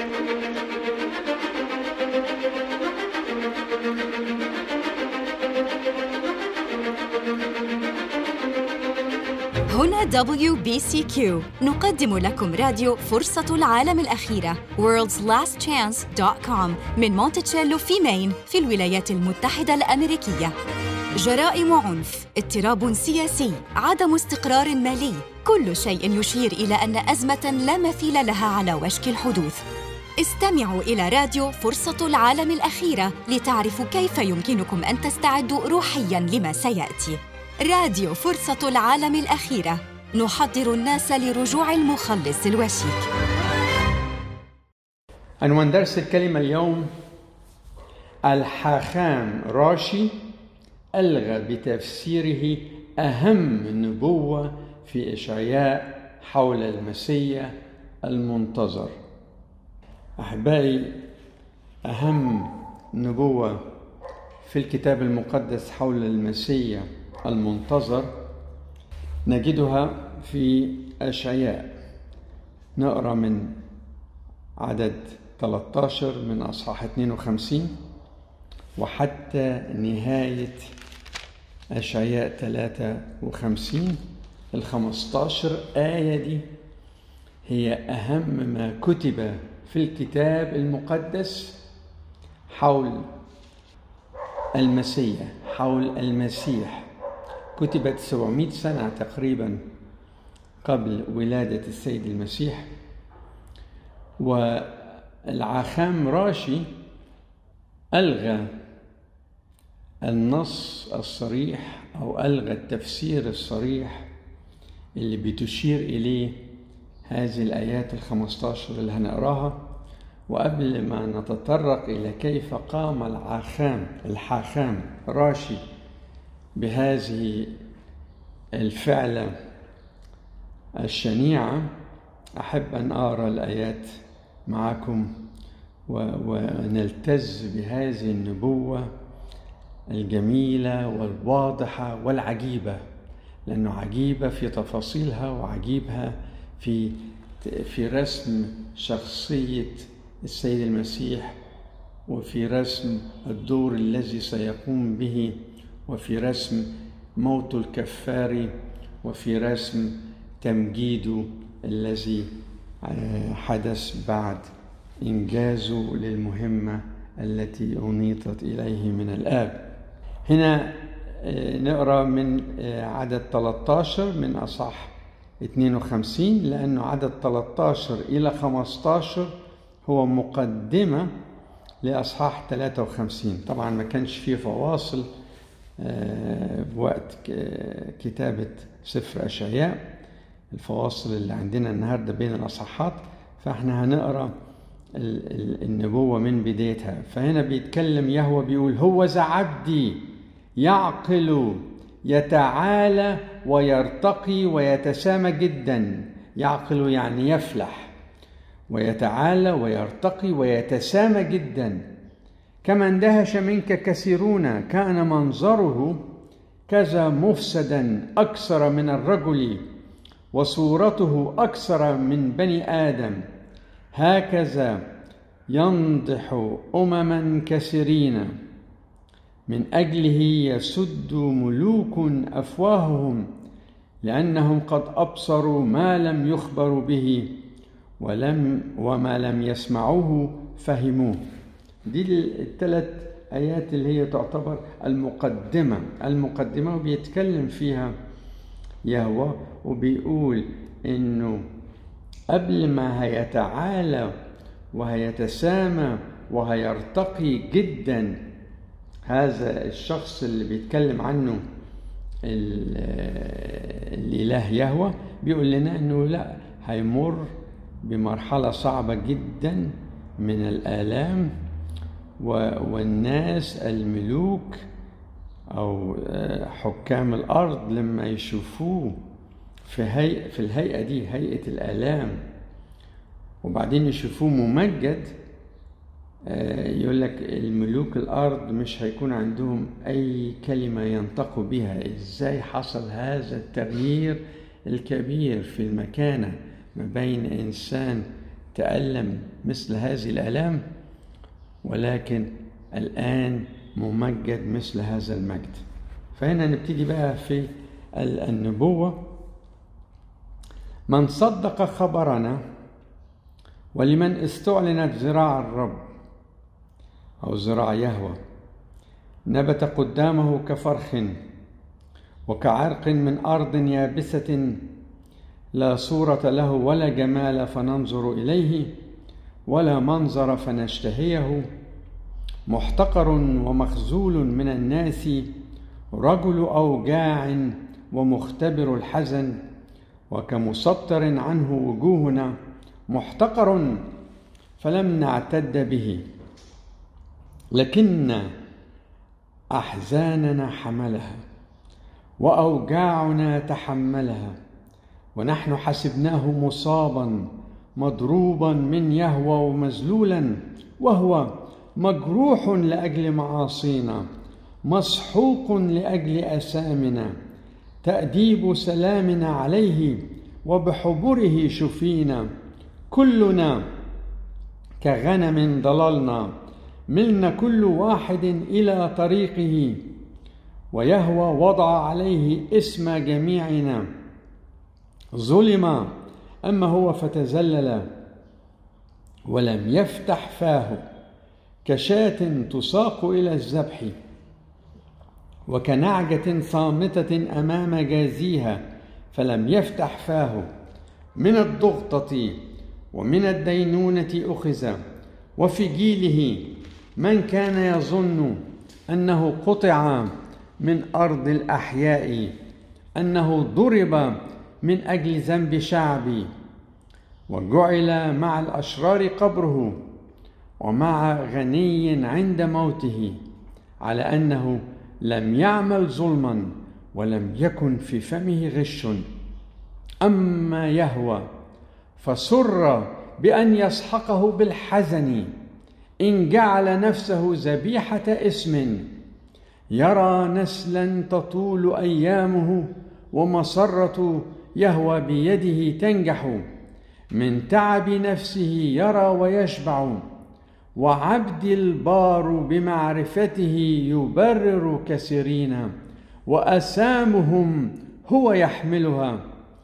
هنا WBCQ نقدم لكم راديو فرصة العالم الأخيرة worldslastchance.com من مونتشيلو في مين في الولايات المتحدة الأمريكية جرائم عنف، اضطراب سياسي، عدم استقرار مالي، كل شيء يشير إلى أن أزمة لا مثيل لها على وشك الحدوث. استمعوا إلى راديو فرصة العالم الأخيرة لتعرفوا كيف يمكنكم أن تستعدوا روحياً لما سيأتي. راديو فرصة العالم الأخيرة نحضر الناس لرجوع المخلص الوشيك. عنوان درس الكلمة اليوم الحاخام راشي ألغى بتفسيره أهم نبوة في إشعياء حول المسيح المنتظر أحبائي أهم نبوة في الكتاب المقدس حول المسيح المنتظر نجدها في أشعياء نقرأ من عدد 13 من أصحاح 52 وحتى نهاية أشعياء 53 ال 15 آية دي هي أهم ما كتب في الكتاب المقدس حول المسيح حول المسيح كتبت 700 سنة تقريبا قبل ولادة السيد المسيح والعاخام راشي ألغى النص الصريح أو ألغى التفسير الصريح اللي بتشير إليه هذه الآيات الخمستاشر اللي هنقراها وقبل ما نتطرق إلى كيف قام العاخام الحاخام راشي بهذه الفعلة الشنيعة أحب أن أقرأ الآيات معكم ونلتز بهذه النبوة الجميلة والواضحة والعجيبة لأنه عجيبة في تفاصيلها وعجيبها في في رسم شخصية السيد المسيح وفي رسم الدور الذي سيقوم به وفي رسم موت الكفار وفي رسم تمجيده الذي حدث بعد إنجازه للمهمة التي أنيطت إليه من الآب هنا نقرأ من عدد 13 من أصح 52 لأنه عدد 13 إلى 15 هو مقدمة لأصحاح 53 طبعا ما كانش فيه فواصل بوقت كتابة سفر أشعياء الفواصل اللي عندنا النهاردة بين الأصحاحات فاحنا هنقرأ النبوة من بدايتها فهنا بيتكلم يهوى بيقول هو ذا عبدي يعقل يتعالى ويرتقي ويتسامى جدا يعقل يعني يفلح ويتعالى ويرتقي ويتسامى جدا كما اندهش منك كثيرون كان منظره كذا مفسدا اكثر من الرجل وصورته اكثر من بني ادم هكذا ينضح امما كثيرين من اجله يسد ملوك افواههم لانهم قد ابصروا ما لم يخبروا به ولم وما لم يسمعوه فهموه دي الثلاث ايات اللي هي تعتبر المقدمه المقدمه وبيتكلم فيها يهوه وبيقول انه قبل ما هيتعالى وهيتسامى وهيرتقي جدا هذا الشخص اللي بيتكلم عنه الاله يهوه بيقول لنا انه لا هيمر بمرحله صعبه جدا من الالام والناس الملوك او حكام الارض لما يشوفوه في هيئة في الهيئه دي هيئه الالام وبعدين يشوفوه ممجد يقول لك الملوك الارض مش هيكون عندهم اي كلمه ينطقوا بها ازاي حصل هذا التغيير الكبير في المكانه ما بين انسان تألم مثل هذه الآلام ولكن الآن ممجد مثل هذا المجد فهنا نبتدي بقى في النبوة من صدق خبرنا ولمن استعلنت ذراع الرب أو ذراع يهوى نبت قدامه كفرخ وكعرق من أرض يابسة لا صورة له ولا جمال فننظر إليه ولا منظر فنشتهيه محتقر ومخزول من الناس رجل أوجاع ومختبر الحزن وكمسطر عنه وجوهنا محتقر فلم نعتد به لكن احزاننا حملها واوجاعنا تحملها ونحن حسبناه مصابا مضروبا من يهوى ومذلولا وهو مجروح لاجل معاصينا مسحوق لاجل اثامنا تاديب سلامنا عليه وبحبره شفينا كلنا كغنم ضللنا ملنا كل واحد الى طريقه ويهوى وضع عليه اسم جميعنا ظلم اما هو فتذلل ولم يفتح فاه كشاة تساق الى الذبح وكنعجة صامتة امام جازيها فلم يفتح فاه من الضغطة ومن الدينونة أخذ وفي جيله من كان يظن أنه قطع من أرض الأحياء أنه ضرب من أجل ذنب شعبي وجعل مع الأشرار قبره ومع غني عند موته على أنه لم يعمل ظلما ولم يكن في فمه غش أما يهوى فسر بأن يسحقه بالحزن إن جعل نفسه ذبيحة اسم يرى نسلا تطول أيامه ومسرة يهوى بيده تنجح من تعب نفسه يرى ويشبع وعبد البار بمعرفته يبرر كثيرين وأسامهم هو يحملها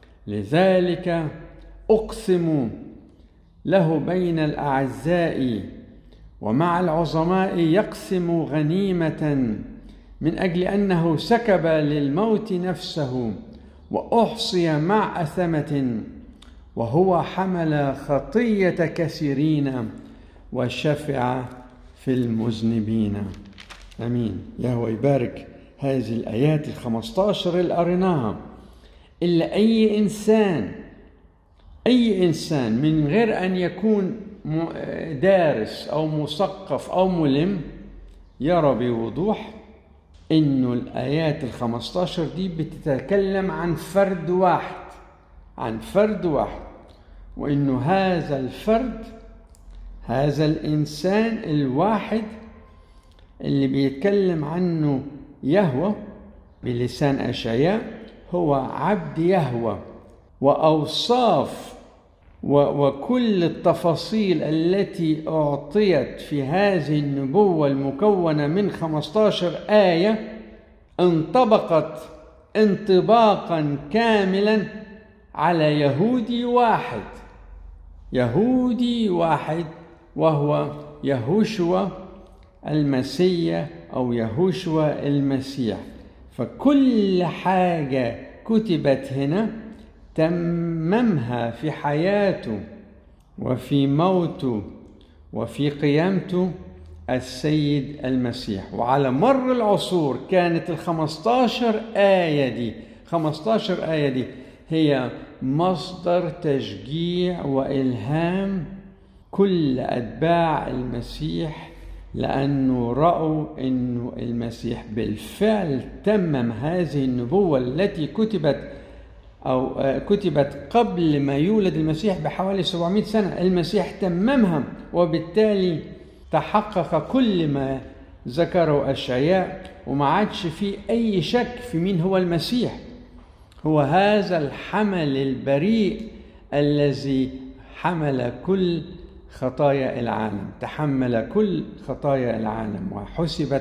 لذلك أقسم له بين الأعزاء ومع العظماء يقسم غنيمة من أجل أنه سكب للموت نفسه وأحصي مع أثمة وهو حمل خطية كثيرين وشفع في المذنبين امين يهوى يبارك هذه الايات الخمسطاشر اللي قريناها الا اي انسان اي انسان من غير ان يكون دارس او مثقف او ملم يرى بوضوح انه الايات الخمسطاشر دي بتتكلم عن فرد واحد عن فرد واحد وانه هذا الفرد هذا الانسان الواحد اللي بيتكلم عنه يهوى بلسان اشعياء هو عبد يهوى واوصاف وكل التفاصيل التي اعطيت في هذه النبوه المكونه من 15 ايه انطبقت انطباقا كاملا على يهودي واحد يهودي واحد وهو يهوشوا المسيح او يهوشوا المسيح فكل حاجه كتبت هنا تممها في حياته وفي موته وفي قيامته السيد المسيح وعلى مر العصور كانت الخمستاشر آية دي خمستاشر آية دي هي مصدر تشجيع وإلهام كل أتباع المسيح لأنه رأوا أنه المسيح بالفعل تمم هذه النبوة التي كتبت أو كتبت قبل ما يولد المسيح بحوالي 700 سنة المسيح تممها وبالتالي تحقق كل ما ذكره أشعياء وما عادش في أي شك في مين هو المسيح هو هذا الحمل البريء الذي حمل كل خطايا العالم تحمل كل خطايا العالم وحسبت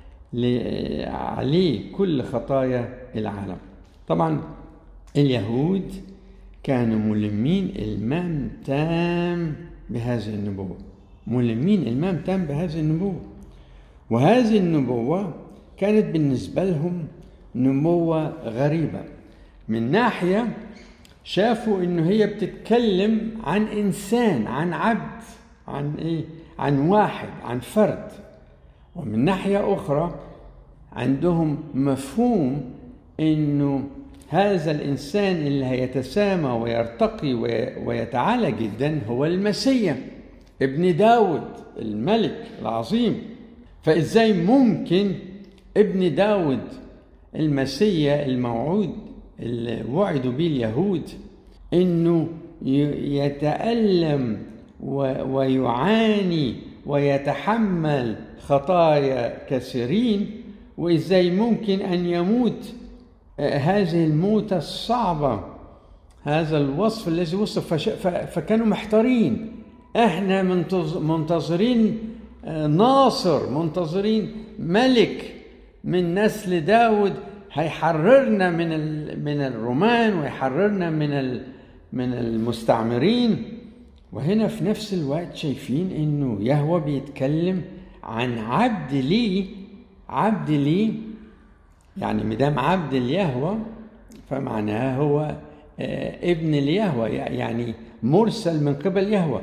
عليه كل خطايا العالم طبعا اليهود كانوا ملمين المام تام بهذه النبوة ملمين المام تام بهذه النبوة وهذه النبوة كانت بالنسبة لهم نبوة غريبة من ناحية شافوا انه هي بتتكلم عن انسان عن عبد عن ايه عن واحد عن فرد ومن ناحية أخرى عندهم مفهوم انه هذا الانسان اللي هيتسامى ويرتقي ويتعالى جدا هو المسيح ابن داود الملك العظيم فازاي ممكن ابن داود المسيح الموعود اللي وعدوا به اليهود انه يتألم ويعاني ويتحمل خطايا كثيرين وازاي ممكن ان يموت هذه الموتة الصعبة هذا الوصف الذي وصف فكانوا محتارين احنا منتظرين ناصر منتظرين ملك من نسل داود هيحررنا من من الرومان ويحررنا من من المستعمرين وهنا في نفس الوقت شايفين انه يهوى بيتكلم عن عبد ليه عبد ليه يعني مدام عبد اليهوى فمعناها هو ابن اليهوى يعني مرسل من قبل يهوى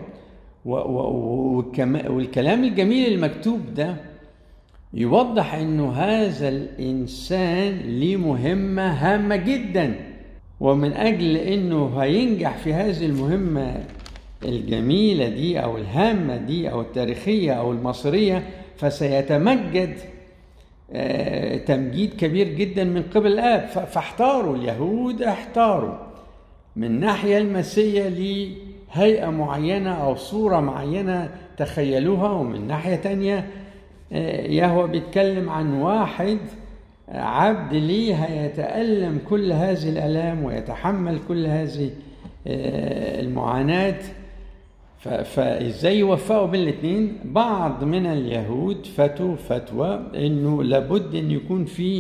والكلام الجميل المكتوب ده يوضح انه هذا الانسان ليه مهمه هامه جدا ومن اجل انه هينجح في هذه المهمه الجميله دي او الهامه دي او التاريخيه او المصريه فسيتمجد تمجيد كبير جدا من قبل الاب فاحتاروا اليهود احتاروا من ناحيه المسيا لهيئه معينه او صوره معينه تخيلوها ومن ناحيه تانيه يهوى بيتكلم عن واحد عبد ليه هيتألم كل هذه الآلام ويتحمل كل هذه المعاناة فازاي يوفقوا بين الاثنين بعض من اليهود فتوا فتوى انه لابد ان يكون في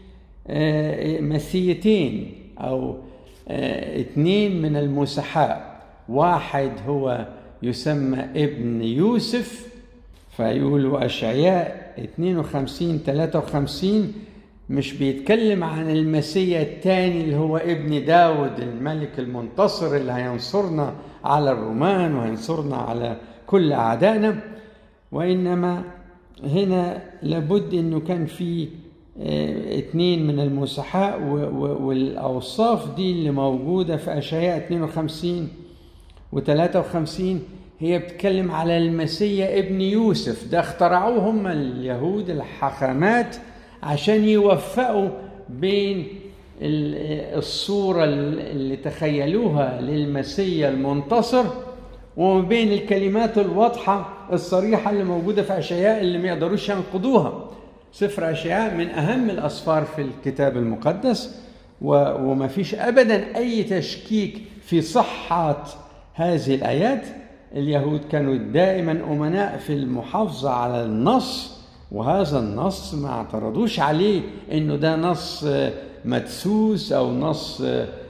مسيتين او اثنين من المسحاء واحد هو يسمى ابن يوسف فيقولوا أشعياء 52 53 مش بيتكلم عن المسيح الثاني اللي هو ابن داود الملك المنتصر اللي هينصرنا على الرومان وهينصرنا على كل أعدائنا وإنما هنا لابد أنه كان في اثنين من المسحاء والأوصاف دي اللي موجودة في أشعياء 52 و53 هي بتتكلم على المسيح ابن يوسف ده اخترعوه هم اليهود الحاخامات عشان يوفقوا بين الصورة اللي تخيلوها للمسيح المنتصر وبين الكلمات الواضحة الصريحة اللي موجودة في أشعياء اللي ما يقدروش ينقضوها سفر أشعياء من أهم الأسفار في الكتاب المقدس وما فيش أبدا أي تشكيك في صحة هذه الآيات اليهود كانوا دائما أمناء في المحافظة على النص وهذا النص ما اعترضوش عليه انه ده نص مدسوس او نص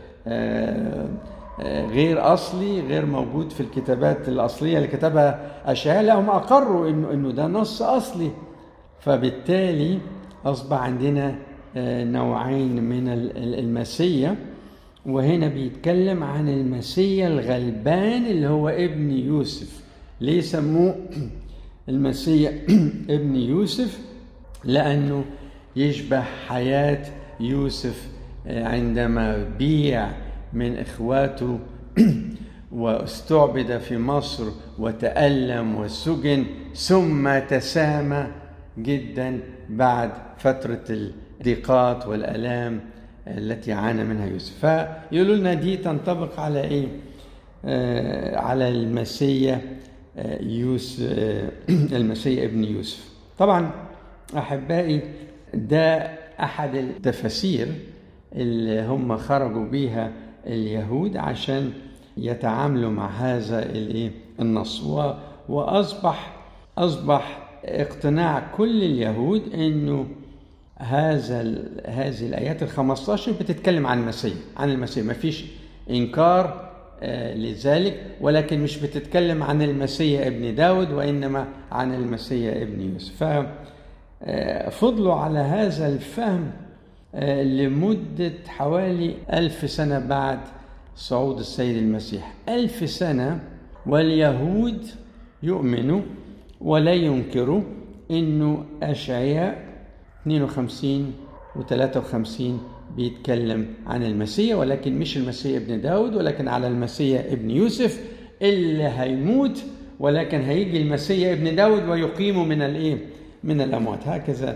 غير اصلي غير موجود في الكتابات الاصليه اللي كتبها اشعياء لا هم اقروا انه انه ده نص اصلي فبالتالي اصبح عندنا نوعين من المسيا وهنا بيتكلم عن المسيا الغلبان اللي هو ابن يوسف ليه سموه المسيح ابن يوسف لأنه يشبه حياة يوسف عندما بيع من إخواته واستعبد في مصر وتألم وسجن ثم تسامى جدا بعد فترة الضيقات والآلام التي عانى منها يوسف فيقولوا لنا دي تنطبق على ايه آه على المسيح يوسف المسيح ابن يوسف طبعا احبائي ده احد التفاسير اللي هم خرجوا بيها اليهود عشان يتعاملوا مع هذا الايه النص واصبح اصبح اقتناع كل اليهود انه هذا هذه الايات ال 15 بتتكلم عن المسيح عن المسيح ما فيش انكار لذلك ولكن مش بتتكلم عن المسيح ابن داود وانما عن المسيح ابن يوسف ففضلوا على هذا الفهم لمدة حوالي ألف سنة بعد صعود السيد المسيح ألف سنة واليهود يؤمنوا ولا ينكروا أنه أشعياء 52 و 53 بيتكلم عن المسيح ولكن مش المسيح ابن داود ولكن على المسيح ابن يوسف اللي هيموت ولكن هيجي المسيح ابن داود ويقيم من الايه من الاموات هكذا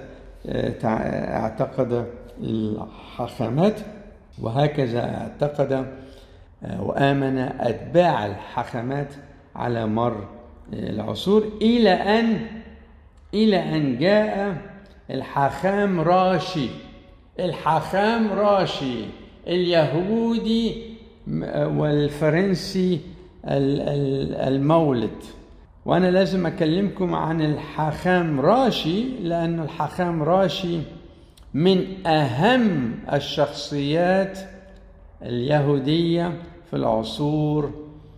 اعتقد الحاخامات وهكذا اعتقد وامن اتباع الحاخامات على مر العصور الى ان الى ان جاء الحاخام راشي الحاخام راشي اليهودي والفرنسي المولد وانا لازم اكلمكم عن الحاخام راشي لان الحاخام راشي من اهم الشخصيات اليهوديه في العصور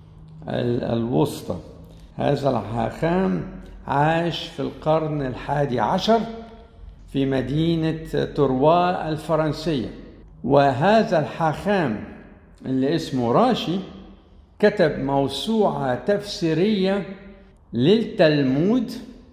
الوسطى هذا الحاخام عاش في القرن الحادي عشر في مدينة تروا الفرنسية وهذا الحاخام اللي اسمه راشي كتب موسوعة تفسيرية للتلمود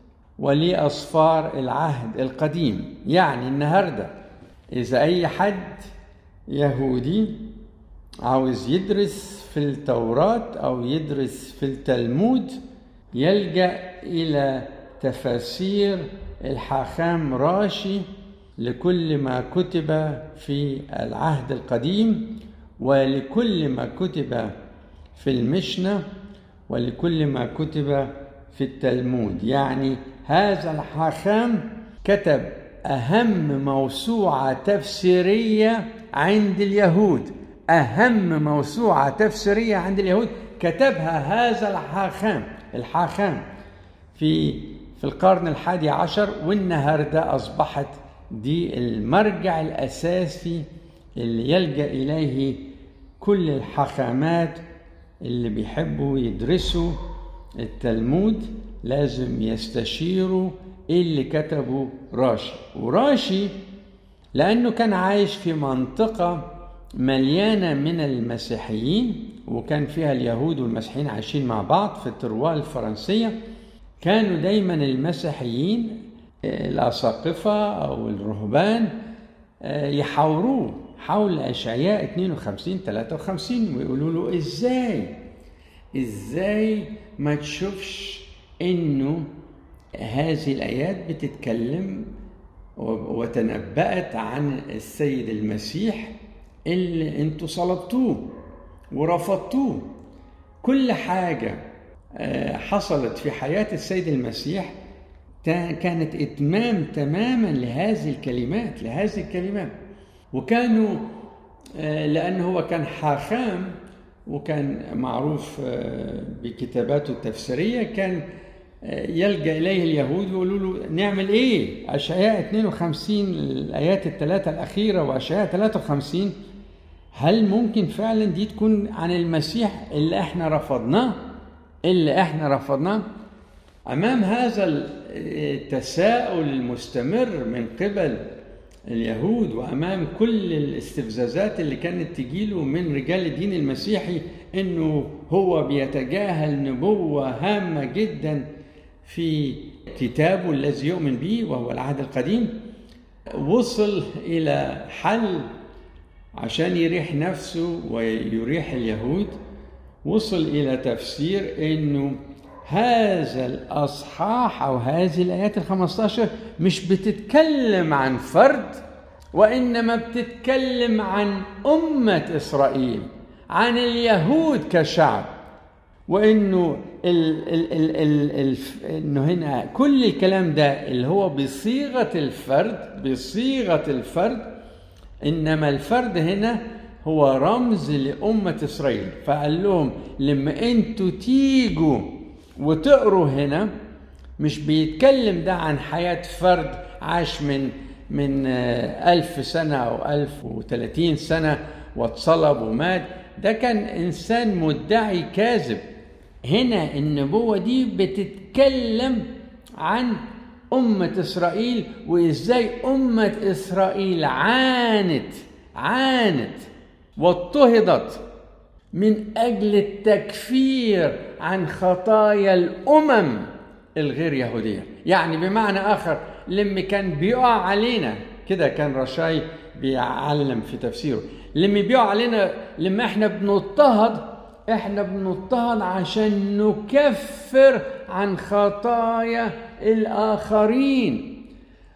ولأصفار العهد القديم يعني النهاردة إذا أي حد يهودي عاوز يدرس في التوراة أو يدرس في التلمود يلجأ إلى تفاسير الحاخام راشي لكل ما كتب في العهد القديم ولكل ما كتب في المشنة ولكل ما كتب في التلمود يعني هذا الحاخام كتب أهم موسوعة تفسيرية عند اليهود أهم موسوعة تفسيرية عند اليهود كتبها هذا الحاخام الحاخام في في القرن الحادي عشر والنهاردة أصبحت دي المرجع الأساسي اللي يلجأ إليه كل الحاخامات اللي بيحبوا يدرسوا التلمود لازم يستشيروا ايه اللي كتبه راشي وراشي لانه كان عايش في منطقه مليانه من المسيحيين وكان فيها اليهود والمسيحيين عايشين مع بعض في التروال الفرنسيه كانوا دايما المسيحيين الاساقفه او الرهبان يحاوروه حول اشعياء 52 53 ويقولوا له ازاي ازاي ما تشوفش انه هذه الايات بتتكلم وتنبأت عن السيد المسيح اللي انتوا صلبتوه ورفضتوه كل حاجة حصلت في حياة السيد المسيح كانت إتمام تماما لهذه الكلمات لهذه الكلمات وكانوا لأنه هو كان حاخام وكان معروف بكتاباته التفسيرية كان يلجأ إليه اليهود ويقولوا له نعمل إيه؟ أشعياء 52 الآيات الثلاثة الأخيرة وأشعياء 53 هل ممكن فعلا دي تكون عن المسيح اللي احنا رفضناه؟ اللي احنا رفضناه؟ أمام هذا التساؤل المستمر من قبل اليهود وامام كل الاستفزازات اللي كانت تجيله من رجال الدين المسيحي انه هو بيتجاهل نبوه هامه جدا في كتابه الذي يؤمن به وهو العهد القديم وصل الى حل عشان يريح نفسه ويريح اليهود وصل الى تفسير انه هذا الاصحاح او هذه الايات ال15 مش بتتكلم عن فرد وانما بتتكلم عن امه اسرائيل عن اليهود كشعب وانه ال ال ال ال ال انه هنا كل الكلام ده اللي هو بصيغه الفرد بصيغه الفرد انما الفرد هنا هو رمز لأمة إسرائيل فقال لهم لما أنتوا تيجوا وتقروا هنا مش بيتكلم ده عن حياة فرد عاش من من ألف سنة أو ألف وثلاثين سنة واتصلب ومات ده كان إنسان مدعي كاذب هنا النبوة دي بتتكلم عن أمة إسرائيل وإزاي أمة إسرائيل عانت عانت واضطهدت من أجل التكفير عن خطايا الأمم الغير يهودية يعني بمعنى آخر لما كان بيقع علينا كده كان رشاي بيعلم في تفسيره لما بيقع علينا لما احنا بنضطهد احنا بنضطهد عشان نكفر عن خطايا الآخرين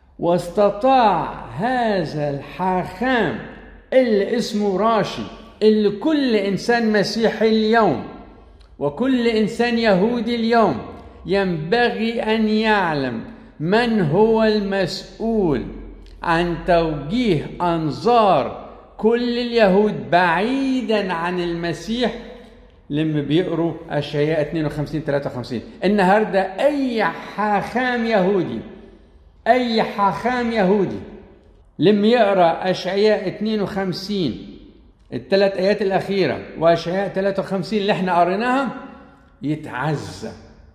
واستطاع هذا الحاخام اللي اسمه راشي اللي كل إنسان مسيحي اليوم وكل إنسان يهودي اليوم ينبغي أن يعلم من هو المسؤول عن توجيه أنظار كل اليهود بعيدا عن المسيح لما بيقروا أشعياء 52 53 النهارده أي حاخام يهودي أي حاخام يهودي لما يقرا أشعياء 52 الثلاث آيات الأخيرة وأشعياء 53 اللي احنا قريناها يتعزى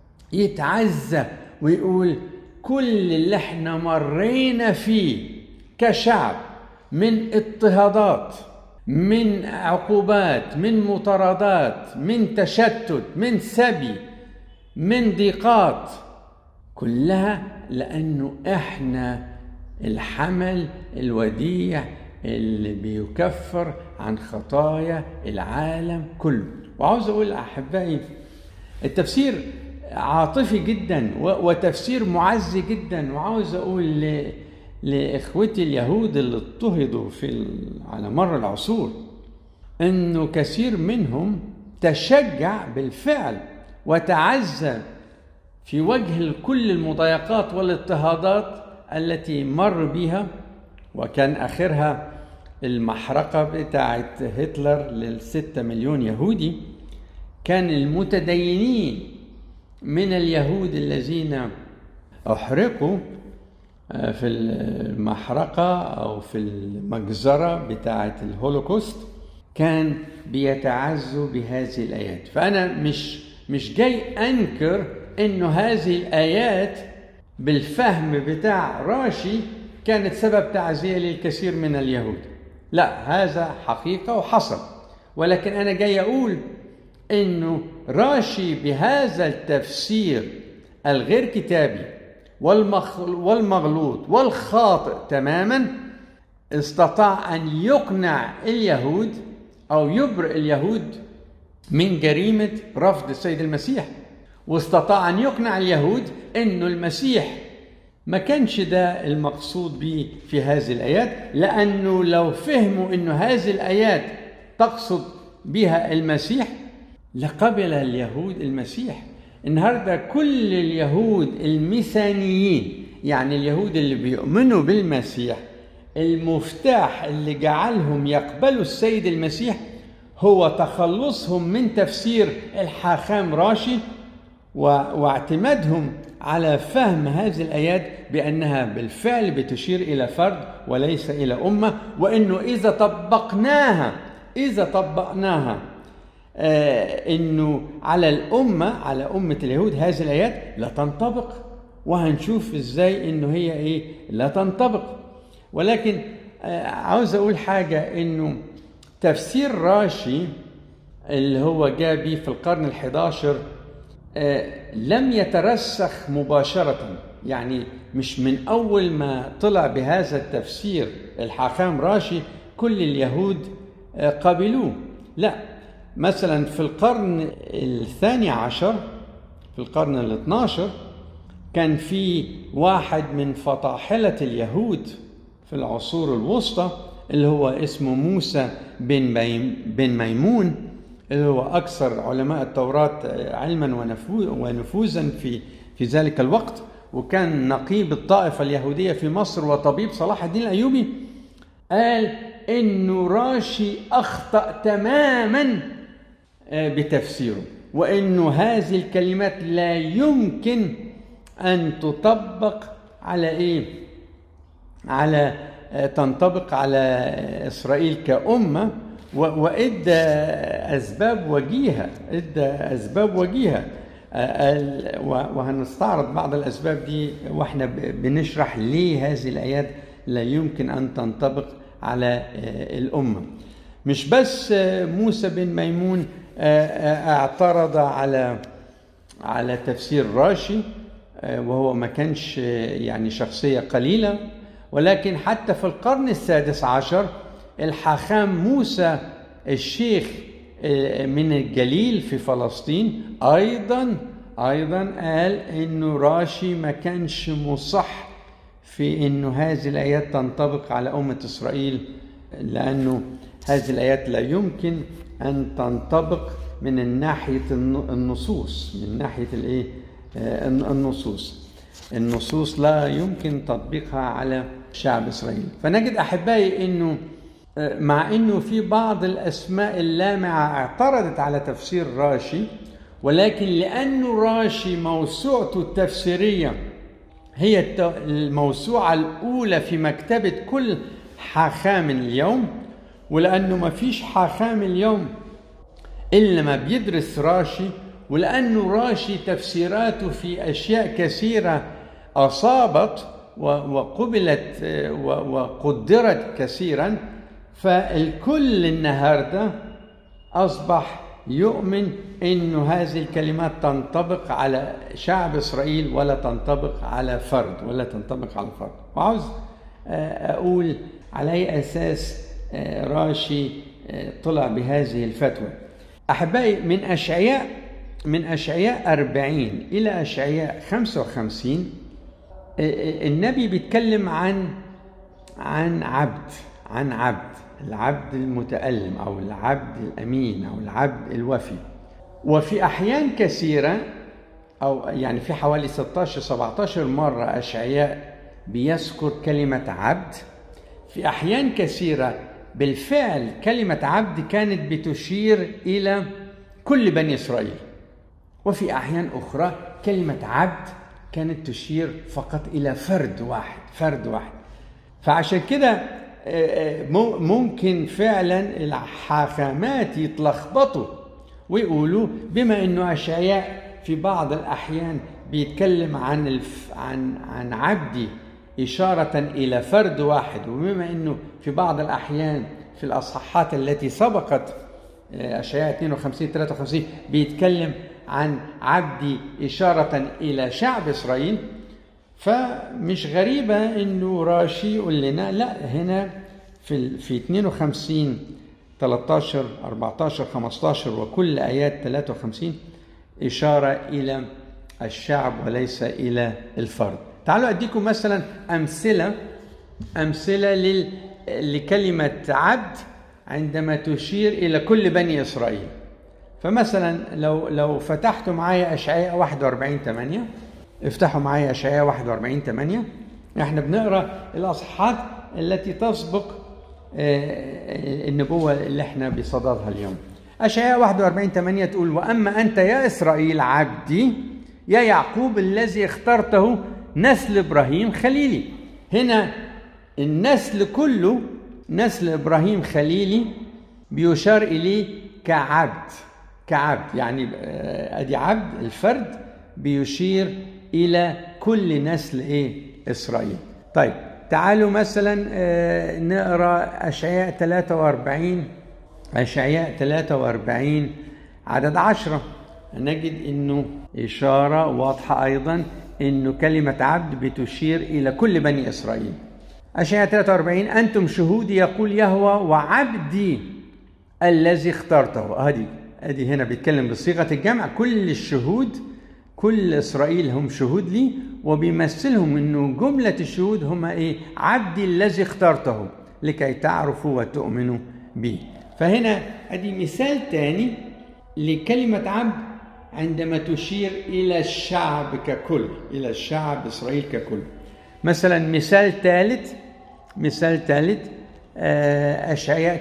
يتعزى ويقول كل اللي احنا مرينا فيه كشعب من اضطهادات من عقوبات من مطاردات من تشتت من سبي من ضيقات كلها لانه احنا الحمل الوديع اللي بيكفر عن خطايا العالم كله وعاوز اقول احبائي التفسير عاطفي جدا وتفسير معزي جدا وعاوز اقول ل... لاخوتي اليهود اللي اضطهدوا في على مر العصور انه كثير منهم تشجع بالفعل وتعزى في وجه كل المضايقات والاضطهادات التي مر بها وكان اخرها المحرقه بتاعه هتلر للستة مليون يهودي كان المتدينين من اليهود الذين احرقوا في المحرقة أو في المجزرة بتاعة الهولوكوست كان بيتعزوا بهذه الآيات فأنا مش مش جاي أنكر إنه هذه الآيات بالفهم بتاع راشي كانت سبب تعزية للكثير من اليهود لا هذا حقيقة وحصل ولكن أنا جاي أقول إنه راشي بهذا التفسير الغير كتابي والمغلوط والخاطئ تماما استطاع ان يقنع اليهود او يبرئ اليهود من جريمه رفض السيد المسيح واستطاع ان يقنع اليهود انه المسيح ما كانش ده المقصود به في هذه الايات لانه لو فهموا انه هذه الايات تقصد بها المسيح لقبل اليهود المسيح النهارده كل اليهود الميثانيين يعني اليهود اللي بيؤمنوا بالمسيح المفتاح اللي جعلهم يقبلوا السيد المسيح هو تخلصهم من تفسير الحاخام راشي واعتمادهم على فهم هذه الآيات بأنها بالفعل بتشير إلى فرد وليس إلى أمة وأنه إذا طبقناها إذا طبقناها آه انه على الامه على امه اليهود هذه الايات لا تنطبق وهنشوف ازاي انه هي ايه لا تنطبق ولكن آه عاوز اقول حاجه انه تفسير راشي اللي هو جاء به في القرن الحداشر آه لم يترسخ مباشرة يعني مش من أول ما طلع بهذا التفسير الحاخام راشي كل اليهود قبلوه لا مثلا في القرن الثاني عشر في القرن الاثناشر كان في واحد من فطاحلة اليهود في العصور الوسطى اللي هو اسمه موسى بن, ميم بن ميمون اللي هو أكثر علماء التوراة علما ونفوذا في في ذلك الوقت وكان نقيب الطائفة اليهودية في مصر وطبيب صلاح الدين الأيوبي قال انه راشي اخطا تماما بتفسيره وانه هذه الكلمات لا يمكن ان تطبق على ايه على تنطبق على اسرائيل كامه وادى اسباب وجيهه ادى اسباب وجيهه وهنستعرض بعض الاسباب دي واحنا بنشرح ليه هذه الايات لا يمكن ان تنطبق على الامه مش بس موسى بن ميمون اعترض على على تفسير راشي وهو ما كانش يعني شخصيه قليله ولكن حتى في القرن السادس عشر الحاخام موسى الشيخ من الجليل في فلسطين ايضا ايضا قال انه راشي ما كانش مصح في انه هذه الايات تنطبق على امه اسرائيل لانه هذه الايات لا يمكن ان تنطبق من ناحيه النصوص من ناحيه الايه النصوص النصوص لا يمكن تطبيقها على شعب اسرائيل فنجد احبائي انه مع انه في بعض الاسماء اللامعه اعترضت على تفسير راشي ولكن لانه راشي موسوعته التفسيريه هي الموسوعه الاولى في مكتبه كل حاخام اليوم ولانه ما فيش حاخام اليوم الا ما بيدرس راشي ولانه راشي تفسيراته في اشياء كثيره اصابت وقبلت وقدرت كثيرا فالكل النهارده اصبح يؤمن انه هذه الكلمات تنطبق على شعب اسرائيل ولا تنطبق على فرد ولا تنطبق على فرد وعاوز اقول على اي اساس راشي طلع بهذه الفتوى احبائي من اشعياء من اشعياء 40 الى اشعياء 55 النبي بيتكلم عن عن عبد عن عبد العبد المتألم أو العبد الأمين أو العبد الوفي وفي أحيان كثيرة أو يعني في حوالي 16 17 مرة أشعياء بيذكر كلمة عبد في أحيان كثيرة بالفعل كلمة عبد كانت بتشير إلى كل بني إسرائيل وفي أحيان أخرى كلمة عبد كانت تشير فقط إلى فرد واحد فرد واحد فعشان كده ممكن فعلا الحاخامات يتلخبطوا ويقولوا بما انه اشعياء في بعض الاحيان بيتكلم عن الف عن عن عبدي إشارة إلى فرد واحد وبما أنه في بعض الأحيان في الأصحاحات التي سبقت أشعياء 52 53 بيتكلم عن عبدي إشارة إلى شعب إسرائيل فمش غريبة انه راشي يقول لنا لا هنا في في 52 13 14 15 وكل ايات 53 اشارة الى الشعب وليس الى الفرد. تعالوا اديكم مثلا امثلة امثلة لل لكلمة عبد عندما تشير الى كل بني اسرائيل. فمثلا لو لو فتحتوا معايا اشعياء 41 8 افتحوا معايا اشعياء 41 8 احنا بنقرا الاصحاحات التي تسبق النبوه اللي احنا بصددها اليوم اشعياء 41 8 تقول واما انت يا اسرائيل عبدي يا يعقوب الذي اخترته نسل ابراهيم خليلي هنا النسل كله نسل ابراهيم خليلي بيشار اليه كعبد كعبد يعني ادي عبد الفرد بيشير الى كل نسل ايه اسرائيل طيب تعالوا مثلا نقرا اشعياء 43 اشعياء 43 عدد عشرة نجد انه اشاره واضحه ايضا انه كلمه عبد بتشير الى كل بني اسرائيل اشعياء 43 انتم شهودي يقول يهوى وعبدي الذي اخترته ادي ادي هنا بيتكلم بصيغه الجمع كل الشهود كل اسرائيل هم شهود لي وبيمثلهم انه جمله الشهود هم ايه عبدي الذي اخترته لكي تعرفوا وتؤمنوا به فهنا ادي مثال تاني لكلمه عبد عندما تشير الى الشعب ككل الى الشعب اسرائيل ككل مثلا مثال ثالث مثال ثالث أشعياء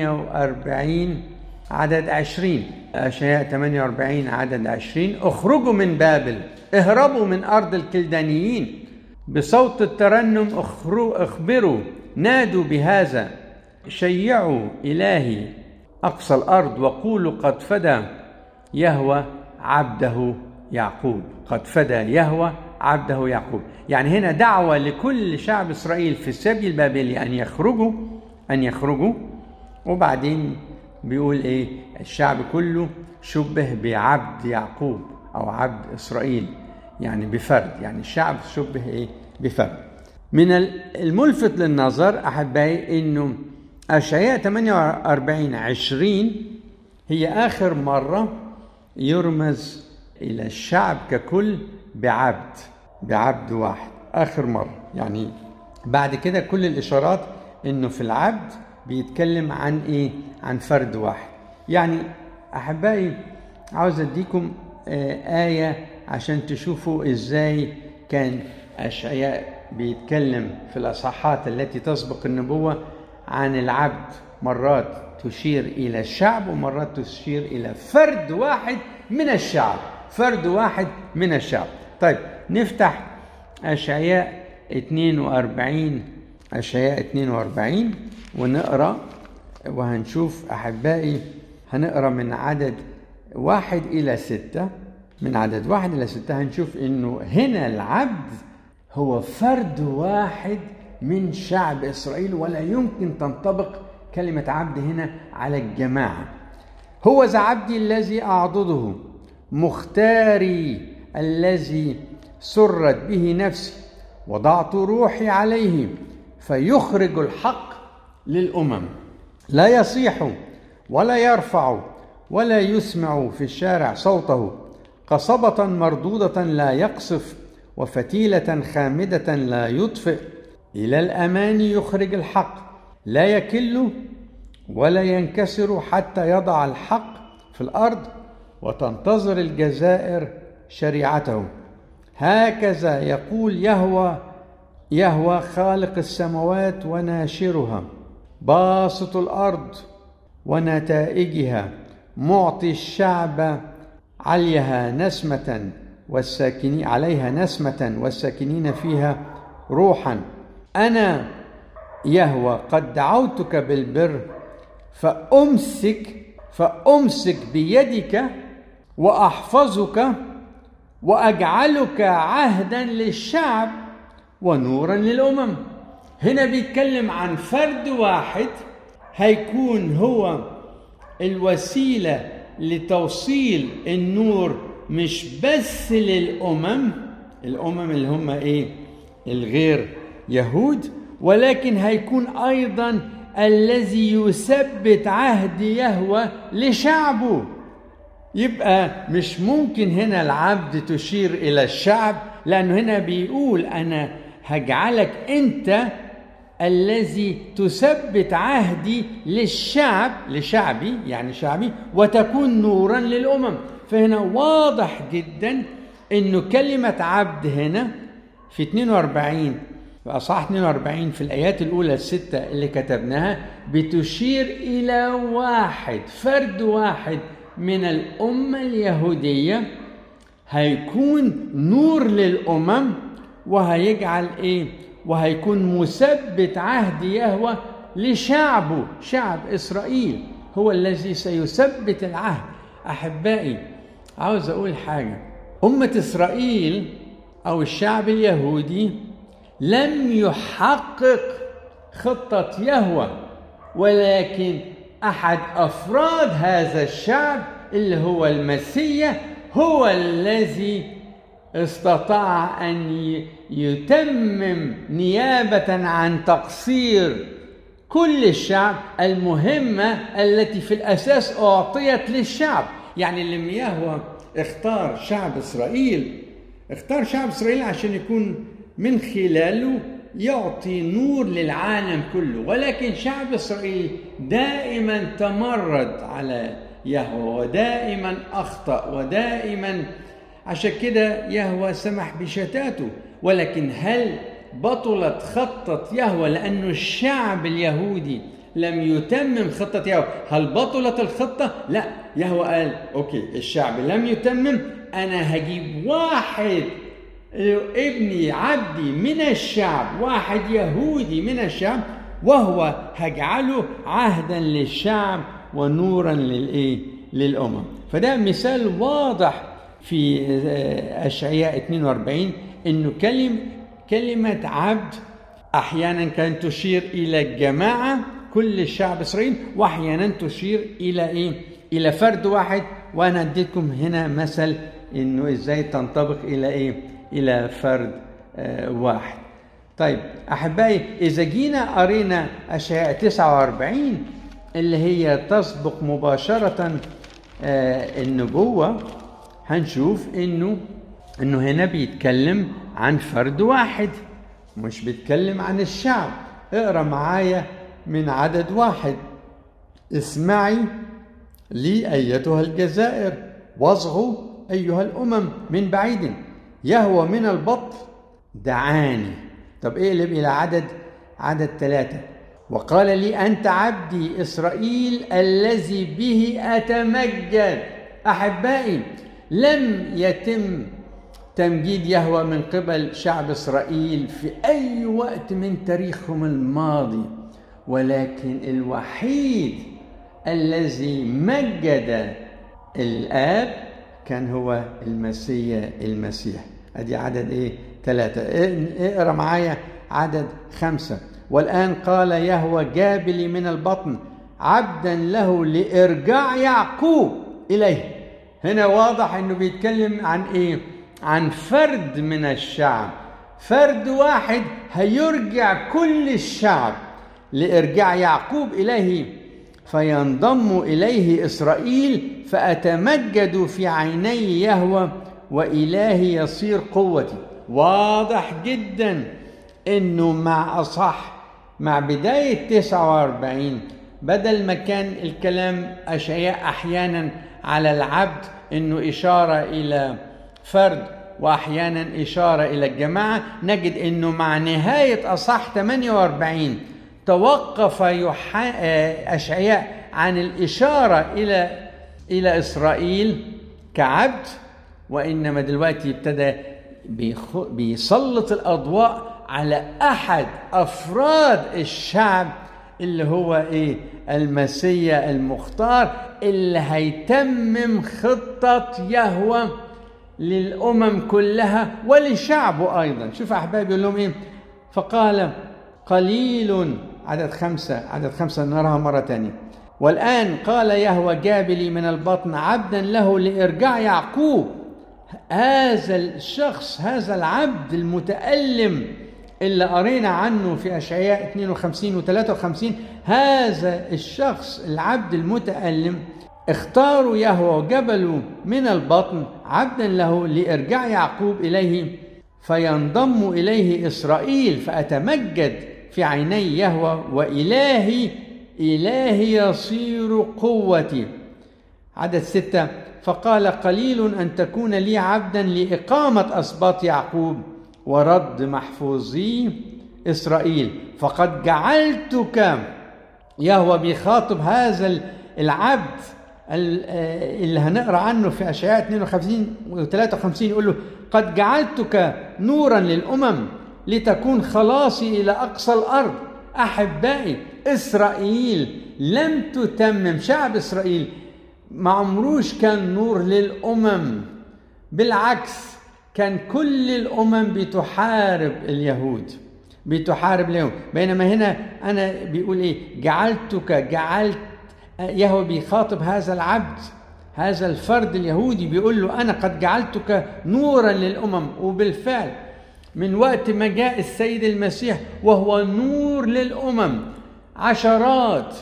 48 عدد 20 أشعياء 48 عدد 20 اخرجوا من بابل اهربوا من أرض الكلدانيين بصوت الترنم اخبروا نادوا بهذا شيعوا إلهي أقصى الأرض وقولوا قد فدى يهوى عبده يعقوب قد فدى يهوى عبده يعقوب يعني هنا دعوة لكل شعب إسرائيل في السبي البابلي أن يخرجوا أن يخرجوا وبعدين بيقول إيه الشعب كله شبه بعبد يعقوب أو عبد إسرائيل يعني بفرد يعني الشعب شبه إيه بفرد من الملفت للنظر أحبائي إنه أشعياء 48 20 هي آخر مرة يرمز إلى الشعب ككل بعبد بعبد واحد آخر مرة يعني بعد كده كل الإشارات إنه في العبد بيتكلم عن إيه؟ عن فرد واحد يعني أحبائي عاوز أديكم آية عشان تشوفوا إزاي كان أشعياء بيتكلم في الأصحاحات التي تسبق النبوة عن العبد مرات تشير إلى الشعب ومرات تشير إلى فرد واحد من الشعب فرد واحد من الشعب طيب نفتح أشعياء 42 أشعياء 42 ونقرأ وهنشوف أحبائي هنقرأ من عدد واحد إلى ستة من عدد واحد إلى ستة هنشوف إنه هنا العبد هو فرد واحد من شعب إسرائيل ولا يمكن تنطبق كلمة عبد هنا على الجماعة هو ذا عبدي الذي أعضده مختاري الذي سرت به نفسي وضعت روحي عليه فيخرج الحق للأمم لا يصيح ولا يرفع ولا يسمع في الشارع صوته قصبة مردودة لا يقصف وفتيلة خامدة لا يطفئ إلى الأمان يخرج الحق لا يكل ولا ينكسر حتى يضع الحق في الأرض وتنتظر الجزائر شريعته هكذا يقول يهوى يهوى خالق السماوات وناشرها باسط الارض ونتائجها معطي الشعب عليها نسمة والساكنين عليها نسمة والساكنين فيها روحا أنا يهوى قد دعوتك بالبر فأمسك فأمسك بيدك وأحفظك وأجعلك عهدا للشعب ونورا للأمم هنا بيتكلم عن فرد واحد هيكون هو الوسيلة لتوصيل النور مش بس للأمم الأمم اللي هم إيه الغير يهود ولكن هيكون أيضا الذي يثبت عهد يهوى لشعبه يبقى مش ممكن هنا العبد تشير إلى الشعب لأنه هنا بيقول أنا هجعلك أنت الذي تثبت عهدي للشعب لشعبي يعني شعبي وتكون نورا للأمم فهنا واضح جدا أنه كلمة عبد هنا في 42 في أصحاح 42 في الآيات الأولى الستة اللي كتبناها بتشير إلى واحد فرد واحد من الأمة اليهودية هيكون نور للأمم وهيجعل إيه؟ وهيكون مثبت عهد يهوى لشعبه شعب إسرائيل هو الذي سيثبت العهد أحبائي عاوز أقول حاجة أمة إسرائيل أو الشعب اليهودي لم يحقق خطة يهوى ولكن أحد أفراد هذا الشعب اللي هو المسيح هو الذي استطاع أن يتمم نيابة عن تقصير كل الشعب المهمة التي في الأساس أعطيت للشعب يعني لما يهوى اختار شعب إسرائيل اختار شعب إسرائيل عشان يكون من خلاله يعطي نور للعالم كله ولكن شعب إسرائيل دائما تمرد على يهوى ودائما أخطأ ودائما عشان كده يهوى سمح بشتاته ولكن هل بطلت خطة يهوى لأنه الشعب اليهودي لم يتمم خطة يهوى هل بطلت الخطة؟ لا يهوى قال أوكي الشعب لم يتمم أنا هجيب واحد ابني عبدي من الشعب واحد يهودي من الشعب وهو هجعله عهدا للشعب ونورا للايه للامم فده مثال واضح في اشعياء 42 انه كلمه كلمه عبد احيانا كانت تشير الى الجماعه كل شعب اسرائيل واحيانا تشير الى ايه الى فرد واحد وانا اديتكم هنا مثل انه ازاي تنطبق الى ايه الى فرد آه واحد طيب احبائي اذا جينا قرينا اشعياء 49 اللي هي تسبق مباشره آه النبوه هنشوف انه انه هنا بيتكلم عن فرد واحد مش بيتكلم عن الشعب اقرا معايا من عدد واحد اسمعي لي ايتها الجزائر واصغوا ايها الامم من بعيد يهوى من البطن دعاني طب اقلب الى عدد عدد ثلاثة وقال لي أنت عبدي إسرائيل الذي به أتمجد أحبائي لم يتم تمجيد يهوى من قبل شعب إسرائيل في أي وقت من تاريخهم الماضي ولكن الوحيد الذي مجد الآب كان هو المسيح المسيح ادي عدد ايه ثلاثة اقرا معايا عدد خمسة والآن قال يهوى جابلي من البطن عبدا له لإرجاع يعقوب إليه هنا واضح انه بيتكلم عن ايه عن فرد من الشعب فرد واحد هيرجع كل الشعب لإرجاع يعقوب إليه فينضم إليه إسرائيل فأتمجد في عيني يهوى وإلهي يصير قوتي واضح جدا انه مع اصح مع بداية 49 بدل ما كان الكلام أشياء أحيانا على العبد انه إشارة إلى فرد وأحيانا إشارة إلى الجماعة نجد انه مع نهاية أصح 48 توقف أشعياء عن الإشارة إلى إلى إسرائيل كعبد وإنما دلوقتي ابتدى بيسلط الأضواء على أحد أفراد الشعب اللي هو إيه المسيا المختار اللي هيتمم خطة يهوى للأمم كلها ولشعبه أيضا شوف أحبابي يقول لهم إيه فقال قليل عدد خمسة عدد خمسة نراها مرة تانية والآن قال يهوى جابلي من البطن عبدا له لإرجاع يعقوب هذا الشخص هذا العبد المتألم اللي قرينا عنه في أشعياء 52 و 53 هذا الشخص العبد المتألم اختاروا يهوى وجبلوا من البطن عبدا له لإرجاع يعقوب إليه فينضم إليه إسرائيل فأتمجد في عيني يهوى وإلهي إلهي يصير قوتي عدد ستة فقال قليل أن تكون لي عبدا لإقامة أسباط يعقوب ورد محفوظي إسرائيل فقد جعلتك يهوى بيخاطب هذا العبد اللي هنقرا عنه في اشعياء 52 و 53 يقول له قد جعلتك نورا للامم لتكون خلاصي الى اقصى الارض احبائي اسرائيل لم تتمم شعب اسرائيل ما عمروش كان نور للامم بالعكس كان كل الامم بتحارب اليهود بتحارب اليهود بينما هنا انا بيقول ايه جعلتك جعلت يهوى بيخاطب هذا العبد هذا الفرد اليهودي بيقول له انا قد جعلتك نورا للامم وبالفعل من وقت ما جاء السيد المسيح وهو نور للامم عشرات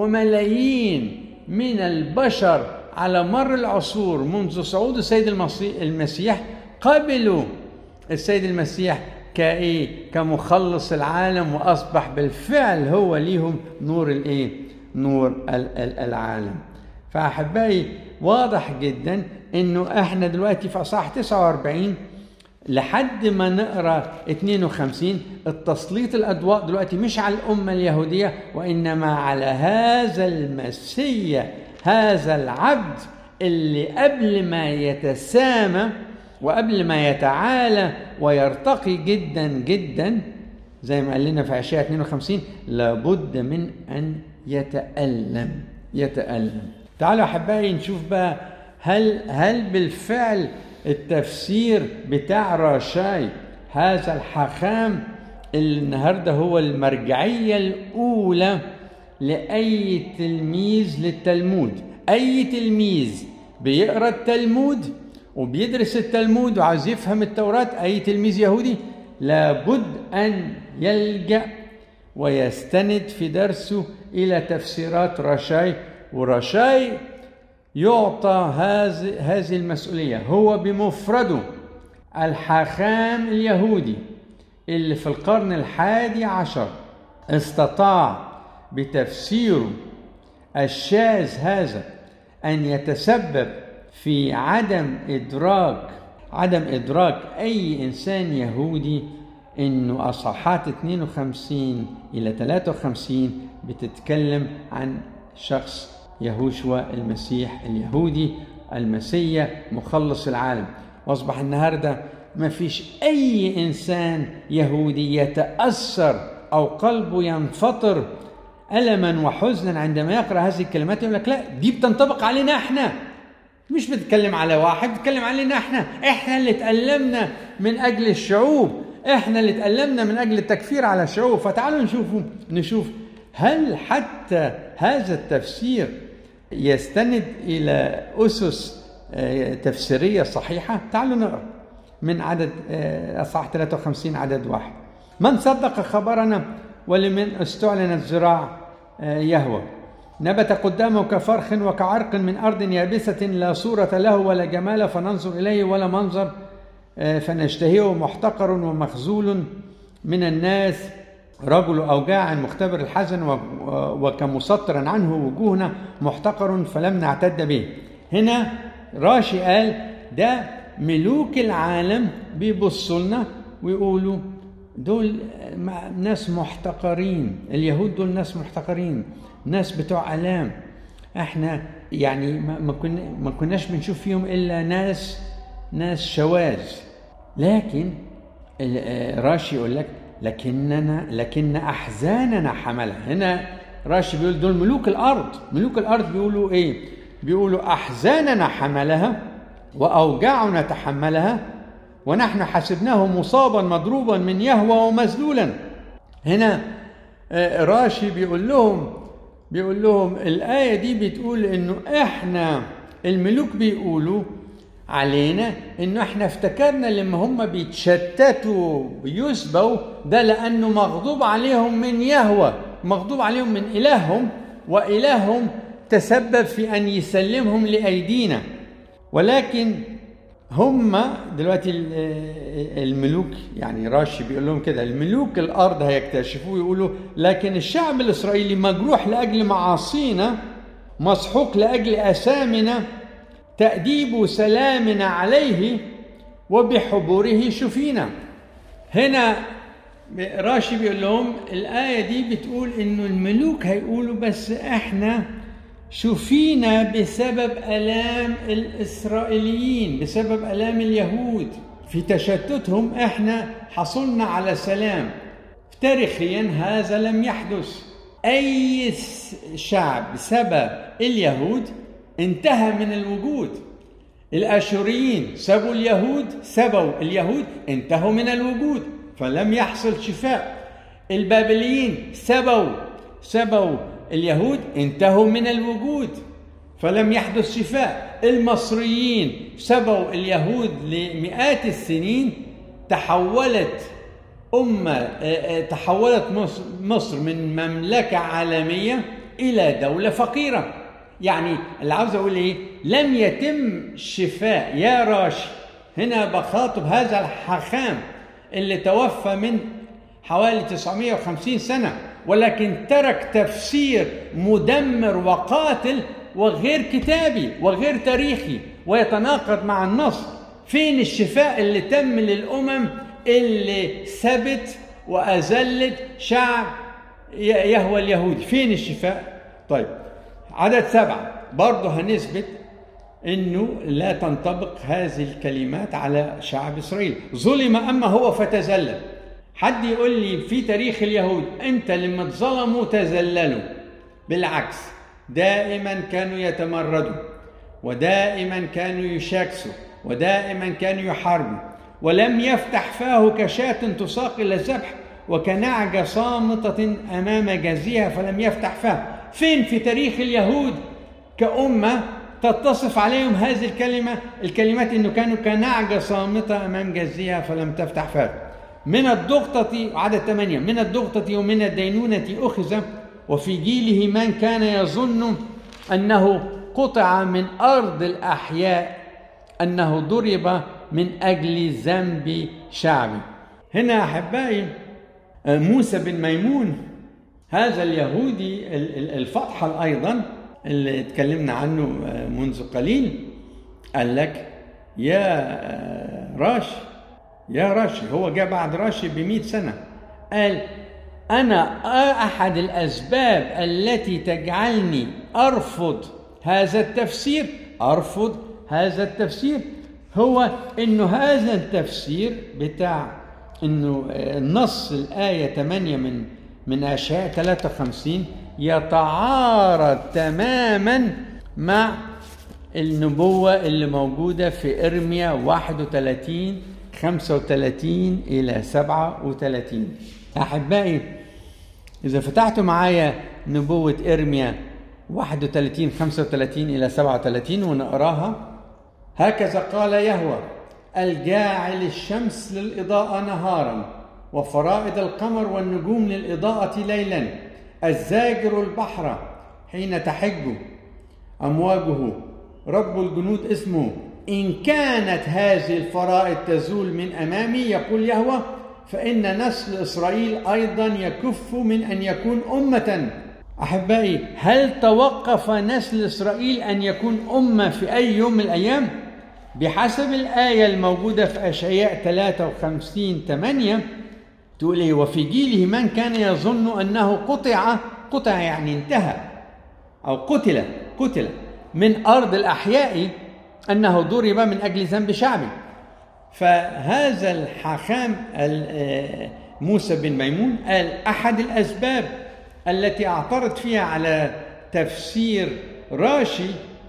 وملايين من البشر على مر العصور منذ صعود السيد المسيح قبلوا السيد المسيح كايه كمخلص العالم واصبح بالفعل هو ليهم نور الايه نور العالم فاحبائي واضح جدا انه احنا دلوقتي في اصحاح 49 لحد ما نقرا 52 التسليط الاضواء دلوقتي مش على الامه اليهوديه وانما على هذا المسيا هذا العبد اللي قبل ما يتسامى وقبل ما يتعالى ويرتقي جدا جدا زي ما قال لنا في اشعياء 52 لابد من ان يتالم يتالم تعالوا احبائي نشوف بقى هل هل بالفعل التفسير بتاع راشاي هذا الحاخام اللي النهارده هو المرجعيه الاولى لاي تلميذ للتلمود اي تلميذ بيقرا التلمود وبيدرس التلمود وعايز يفهم التوراه اي تلميذ يهودي لابد ان يلجا ويستند في درسه الى تفسيرات راشاي وراشاي يعطى هذه هذه المسؤوليه هو بمفرده الحاخام اليهودي اللي في القرن الحادي عشر استطاع بتفسيره الشاذ هذا ان يتسبب في عدم ادراك عدم ادراك اي انسان يهودي انه اصحاحات 52 الى 53 بتتكلم عن شخص يهوشوا المسيح اليهودي المسيا مخلص العالم واصبح النهارده ما فيش اي انسان يهودي يتاثر او قلبه ينفطر الما وحزنا عندما يقرا هذه الكلمات يقول لك لا دي بتنطبق علينا احنا مش بتتكلم على واحد بتتكلم علينا احنا احنا اللي تألمنا من اجل الشعوب احنا اللي تألمنا من اجل التكفير على الشعوب فتعالوا نشوفوا نشوف هل حتى هذا التفسير يستند الى اسس تفسيريه صحيحه تعالوا نقرا من عدد اصحاح 53 عدد واحد من صدق خبرنا ولمن استعلنت ذراع يهوى نبت قدامه كفرخ وكعرق من أرض يابسة لا صورة له ولا جمال فننظر إليه ولا منظر فنشتهيه محتقر ومخزول من الناس رجل أوجاع مختبر الحزن وكمسطر عنه وجوهنا محتقر فلم نعتد به هنا راشي قال ده ملوك العالم بيبصوا لنا ويقولوا دول ناس محتقرين اليهود دول ناس محتقرين ناس بتوع الام احنا يعني ما كنا ما كناش بنشوف فيهم الا ناس ناس شواذ لكن راشي يقول لك لكننا لكن احزاننا حملها هنا راشي بيقول دول ملوك الارض ملوك الارض بيقولوا ايه بيقولوا احزاننا حملها واوجاعنا تحملها ونحن حسبناه مصابا مضروبا من يهوى ومذلولا هنا راشي بيقول لهم بيقول لهم الآية دي بتقول إنه إحنا الملوك بيقولوا علينا إنه إحنا افتكرنا لما هم بيتشتتوا بيسبوا ده لأنه مغضوب عليهم من يهوى مغضوب عليهم من إلههم وإلههم تسبب في أن يسلمهم لأيدينا ولكن هم دلوقتي الملوك يعني راشي بيقول لهم كده الملوك الارض هيكتشفوه يقولوا لكن الشعب الاسرائيلي مجروح لاجل معاصينا مسحوق لاجل اثامنا تاديب سلامنا عليه وبحبوره شفينا هنا راشي بيقول لهم الايه دي بتقول انه الملوك هيقولوا بس احنا شفينا بسبب الام الاسرائيليين بسبب الام اليهود في تشتتهم احنا حصلنا على سلام تاريخيا هذا لم يحدث اي شعب سبب اليهود انتهى من الوجود الاشوريين سبوا اليهود سبوا اليهود انتهوا من الوجود فلم يحصل شفاء البابليين سبوا سبوا اليهود انتهوا من الوجود فلم يحدث شفاء المصريين سبوا اليهود لمئات السنين تحولت أمة تحولت مصر من مملكة عالمية إلى دولة فقيرة يعني اللي عاوز أقول إيه لم يتم شفاء يا راشي هنا بخاطب هذا الحخام اللي توفى من حوالي 950 سنة ولكن ترك تفسير مدمر وقاتل وغير كتابي وغير تاريخي ويتناقض مع النص فين الشفاء اللي تم للأمم اللي ثبت وأذلت شعب يهوى اليهودي فين الشفاء طيب عدد سبعة برضه هنثبت انه لا تنطبق هذه الكلمات على شعب اسرائيل ظلم اما هو فتذلل حد يقول لي في تاريخ اليهود انت لما اتظلموا تذللوا بالعكس دائما كانوا يتمردوا ودائما كانوا يشاكسوا ودائما كانوا يحاربوا ولم يفتح فاه كشاة تساق الى الذبح وكنعجة صامتة أمام جازيها فلم يفتح فاه فين في تاريخ اليهود كأمة تتصف عليهم هذه الكلمة الكلمات إنه كانوا كنعجة صامتة أمام جازيها فلم تفتح فاه من الضغطة عدد ثمانية من الضغطة ومن الدينونة أخذ وفي جيله من كان يظن أنه قطع من أرض الأحياء أنه ضرب من أجل ذنب شعبه هنا أحبائي موسى بن ميمون هذا اليهودي الفطحل أيضا اللي اتكلمنا عنه منذ قليل قال لك يا راشي يا راشي هو جاء بعد راشي بمئة سنة قال أنا أحد الأسباب التي تجعلني أرفض هذا التفسير أرفض هذا التفسير هو إنه هذا التفسير بتاع إنه النص الآية 8 من من أشعياء 53 يتعارض تماما مع النبوة اللي موجودة في إرميا 31 35 إلى 37 أحبائي إذا فتحتوا معايا نبوة إرميا 31 35 إلى 37 ونقراها هكذا قال يهوى الجاعل الشمس للإضاءة نهارا وفرائض القمر والنجوم للإضاءة ليلا الزاجر البحر حين تحج أمواجه رب الجنود اسمه إن كانت هذه الفرائض تزول من أمامي يقول يهوى فإن نسل إسرائيل أيضا يكف من أن يكون أمة أحبائي هل توقف نسل إسرائيل أن يكون أمة في أي يوم من الأيام؟ بحسب الآية الموجودة في أشعياء 53 8 تقول إيه وفي جيله من كان يظن أنه قطع قطع يعني انتهى أو قتل قتل من أرض الأحياء أنه ضرب من أجل ذنب شعبه فهذا الحاخام موسى بن ميمون قال أحد الأسباب التي اعترض فيها على تفسير راشي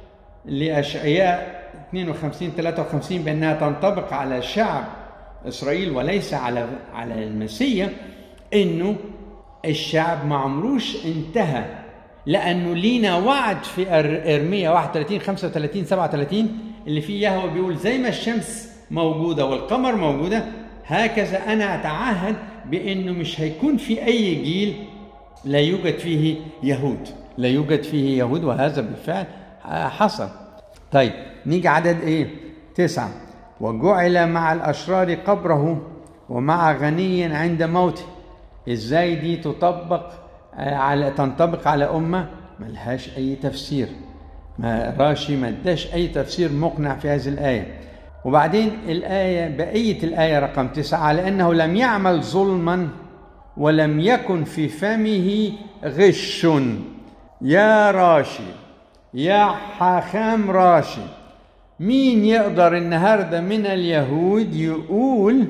لأشعياء 52 53 بأنها تنطبق على شعب إسرائيل وليس على على المسيح إنه الشعب ما عمروش انتهى لأنه لينا وعد في إرميا 31 35 37 اللي فيه يهوه بيقول زي ما الشمس موجودة والقمر موجودة هكذا أنا أتعهد بأنه مش هيكون في أي جيل لا يوجد فيه يهود لا يوجد فيه يهود وهذا بالفعل حصل طيب نيجي عدد ايه تسعة وجعل مع الأشرار قبره ومع غني عند موته ازاي دي تطبق على تنطبق على أمة ملهاش أي تفسير ما راشي ما اداش أي تفسير مقنع في هذه الآية وبعدين الآية بقية الآية رقم تسعة على أنه لم يعمل ظلما ولم يكن في فمه غش يا راشي يا حاخام راشي مين يقدر النهارده من اليهود يقول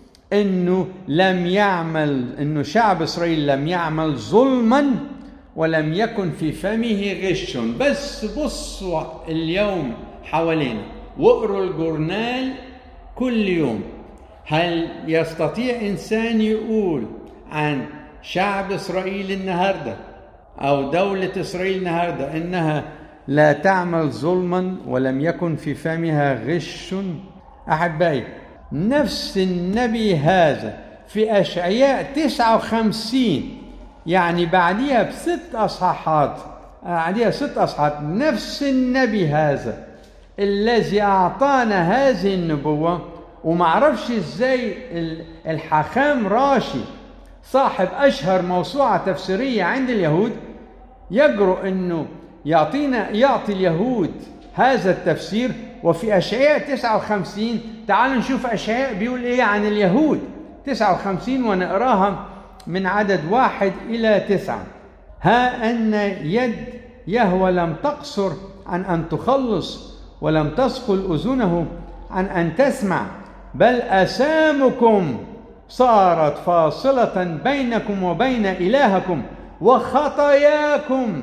انه لم يعمل انه شعب اسرائيل لم يعمل ظلما ولم يكن في فمه غش بس بصوا اليوم حوالينا واقروا الجورنال كل يوم هل يستطيع انسان يقول عن شعب اسرائيل النهارده او دوله اسرائيل النهارده انها لا تعمل ظلما ولم يكن في فمها غش احبائي نفس النبي هذا في اشعياء 59 يعني بعديها بست اصحاحات بعديها ست اصحاحات نفس النبي هذا الذي اعطانا هذه النبوه ومعرفش ازاي الحاخام راشي صاحب اشهر موسوعه تفسيريه عند اليهود يجرؤ انه يعطينا يعطي اليهود هذا التفسير وفي أشعياء 59 تعالوا نشوف أشعياء بيقول إيه عن اليهود 59 ونقراها من عدد واحد إلى تسعة ها أن يد يهوى لم تقصر عن أن تخلص ولم تثقل أذنه عن أن تسمع بل أسامكم صارت فاصلة بينكم وبين إلهكم وخطاياكم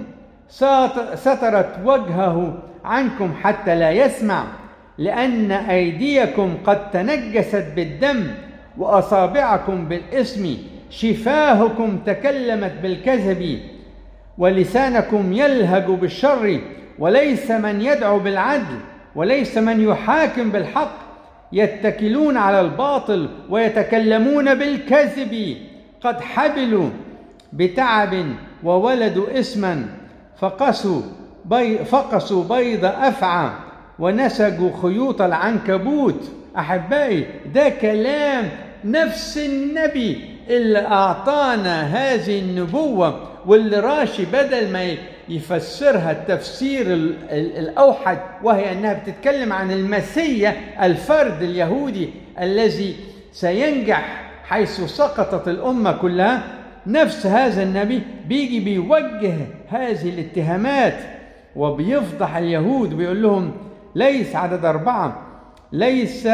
سترت وجهه عنكم حتى لا يسمع لأن أيديكم قد تنجست بالدم وأصابعكم بالإثم شفاهكم تكلمت بالكذب ولسانكم يلهج بالشر وليس من يدعو بالعدل وليس من يحاكم بالحق يتكلون على الباطل ويتكلمون بالكذب قد حبلوا بتعب وولدوا اسما فقسوا بي فقسوا بيض افعى ونسجوا خيوط العنكبوت احبائي ده كلام نفس النبي اللي اعطانا هذه النبوه واللي راشي بدل ما يفسرها التفسير الاوحد وهي انها بتتكلم عن المسيا الفرد اليهودي الذي سينجح حيث سقطت الامه كلها نفس هذا النبي بيجي بيوجه هذه الاتهامات وبيفضح اليهود بيقول لهم ليس عدد أربعة ليس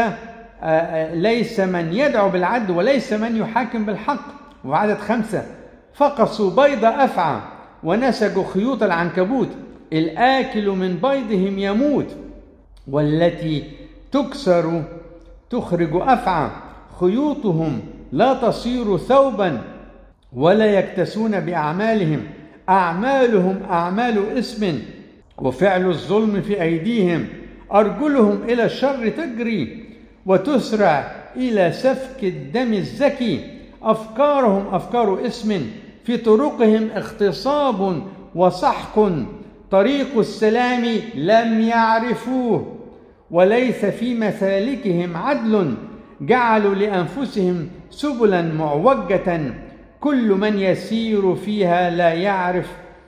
ليس من يدعو بالعدل وليس من يحاكم بالحق وعدد خمسة فقصوا بيض أفعى ونسجوا خيوط العنكبوت الآكل من بيضهم يموت والتي تكسر تخرج أفعى خيوطهم لا تصير ثوبا ولا يكتسون بأعمالهم أعمالهم أعمال اسم وفعل الظلم في أيديهم أرجلهم إلى الشر تجري وتسرع إلى سفك الدم الزكي أفكارهم أفكار اسم في طرقهم اغتصاب وسحق طريق السلام لم يعرفوه وليس في مسالكهم عدل جعلوا لانفسهم سبلا معوجه كل من يسير فيها لا يعرف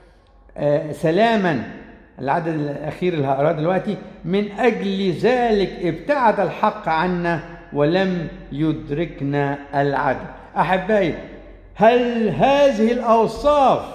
سلاما العدد الاخير اللي هقراه دلوقتي من اجل ذلك ابتعد الحق عنا ولم يدركنا العدل احبائي هل هذه الاوصاف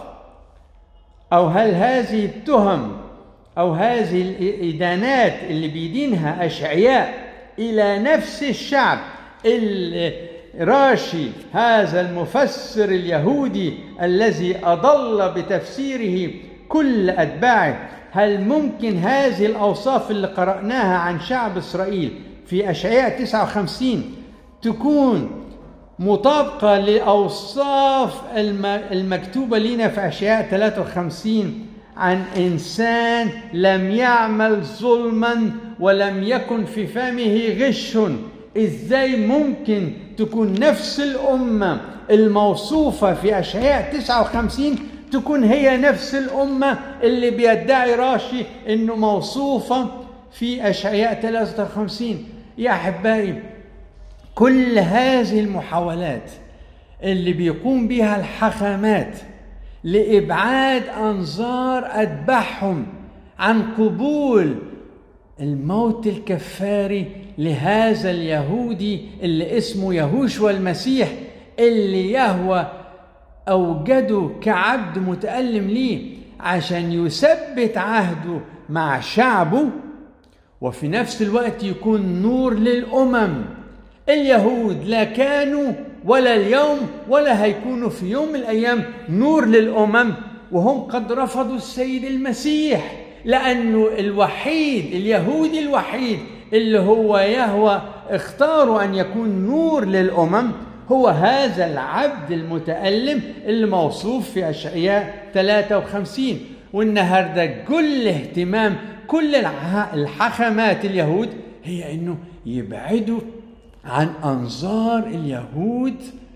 او هل هذه التهم او هذه الادانات اللي بيدينها اشعياء الى نفس الشعب اللي راشي هذا المفسر اليهودي الذي اضل بتفسيره كل اتباعه هل ممكن هذه الاوصاف اللي قراناها عن شعب اسرائيل في اشعياء 59 تكون مطابقة لأوصاف المكتوبة لنا في أشياء 53 عن إنسان لم يعمل ظلما ولم يكن في فمه غش إزاي ممكن تكون نفس الأمة الموصوفة في أشعياء 59 تكون هي نفس الأمة اللي بيدعي راشي إنه موصوفة في أشعياء 53 يا أحبائي كل هذه المحاولات اللي بيقوم بها الحكمات لابعاد انظار اتباعهم عن قبول الموت الكفاري لهذا اليهودي اللي اسمه يهوشوا المسيح اللي يهوى اوجده كعبد متالم ليه عشان يثبت عهده مع شعبه وفي نفس الوقت يكون نور للامم اليهود لا كانوا ولا اليوم ولا هيكونوا في يوم من الايام نور للامم وهم قد رفضوا السيد المسيح لانه الوحيد اليهودي الوحيد اللي هو يهوى اختاروا ان يكون نور للامم هو هذا العبد المتألم اللي موصوف في أشعياء 53 والنهارده كل اهتمام كل الحكمات اليهود هي انه يبعدوا عن انظار اليهود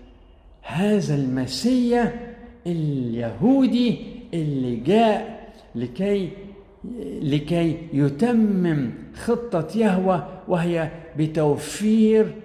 هذا المسيا اليهودي اللي جاء لكي لكي يتمم خطة يهوى وهي بتوفير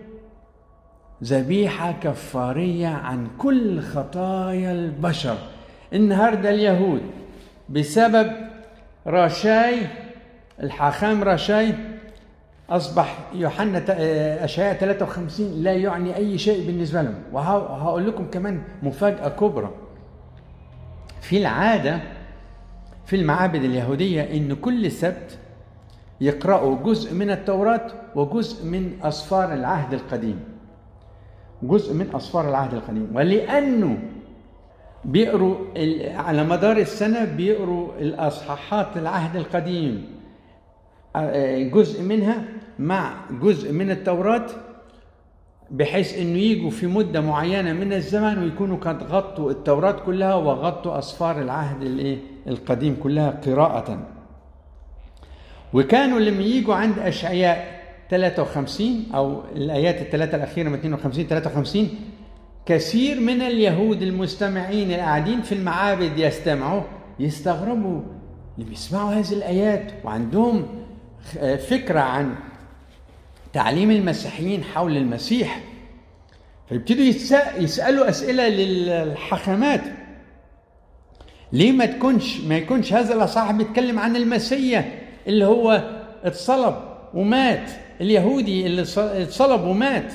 ذبيحة كفارية عن كل خطايا البشر النهاردة اليهود بسبب رشاي الحاخام رشاي أصبح يوحنا أشعياء 53 لا يعني أي شيء بالنسبة لهم وهقول لكم كمان مفاجأة كبرى في العادة في المعابد اليهودية إن كل سبت يقرأوا جزء من التوراة وجزء من أسفار العهد القديم جزء من أسفار العهد القديم ولأنه بيقروا على مدار السنة بيقروا الأصحاحات العهد القديم جزء منها مع جزء من التوراة بحيث انه يجوا في مدة معينة من الزمن ويكونوا قد غطوا التوراة كلها وغطوا أسفار العهد الايه القديم كلها قراءة وكانوا لما يجوا عند أشعياء 53 أو الآيات الثلاثة الأخيرة من 52 53 كثير من اليهود المستمعين القاعدين في المعابد يستمعوا يستغربوا اللي بيسمعوا هذه الآيات وعندهم فكرة عن تعليم المسيحيين حول المسيح فيبتدوا يسألوا أسئلة للحاخامات ليه ما تكونش ما يكونش هذا الأصحاح بيتكلم عن المسيح اللي هو اتصلب ومات اليهودي اللي اتصلب ومات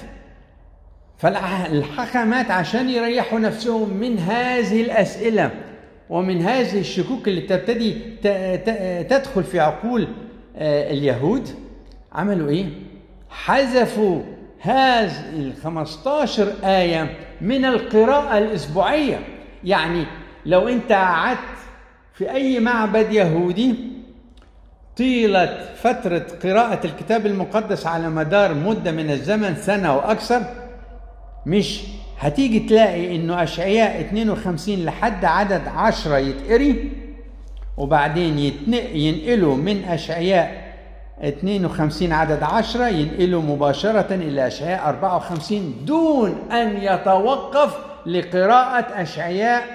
فالحكمات عشان يريحوا نفسهم من هذه الأسئلة ومن هذه الشكوك اللي تبتدي تدخل في عقول اليهود عملوا ايه؟ حذفوا هذه ال 15 آية من القراءة الأسبوعية يعني لو أنت قعدت في أي معبد يهودي طيلة فترة قراءة الكتاب المقدس على مدار مدة من الزمن سنة وأكثر مش هتيجي تلاقي انه اشعياء 52 لحد عدد 10 يتقري وبعدين يتنق ينقلوا من اشعياء 52 عدد 10 ينقلوا مباشرة إلى أشعياء 54 دون أن يتوقف لقراءة أشعياء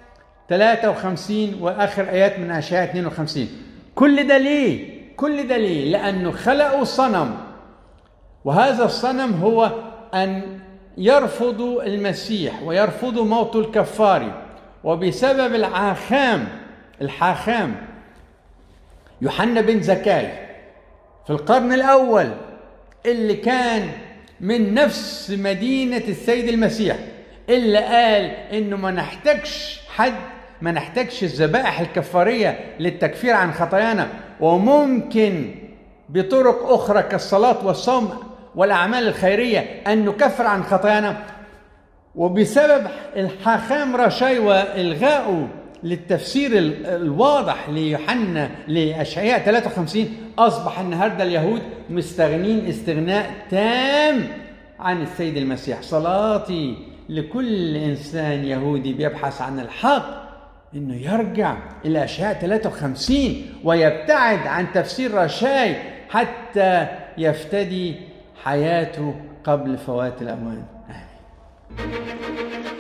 53 وآخر آيات من أشعياء 52 كل ده ليه؟ كل ده ليه؟ لأنه خلقوا صنم وهذا الصنم هو أن يرفضوا المسيح ويرفضوا موت الكفار وبسبب العاخام الحاخام يوحنا بن زكاي في القرن الأول اللي كان من نفس مدينة السيد المسيح اللي قال إنه ما نحتاجش حد ما نحتاجش الذبائح الكفارية للتكفير عن خطايانا وممكن بطرق أخرى كالصلاة والصوم والأعمال الخيرية أن نكفر عن خطايانا وبسبب الحاخام رشاي وإلغائه للتفسير الواضح ليوحنا لأشعياء 53 أصبح النهاردة اليهود مستغنين استغناء تام عن السيد المسيح صلاتي لكل إنسان يهودي بيبحث عن الحق انه يرجع الى اشعياء 53 ويبتعد عن تفسير رشاي حتى يفتدي حياته قبل فوات الاوان آمين.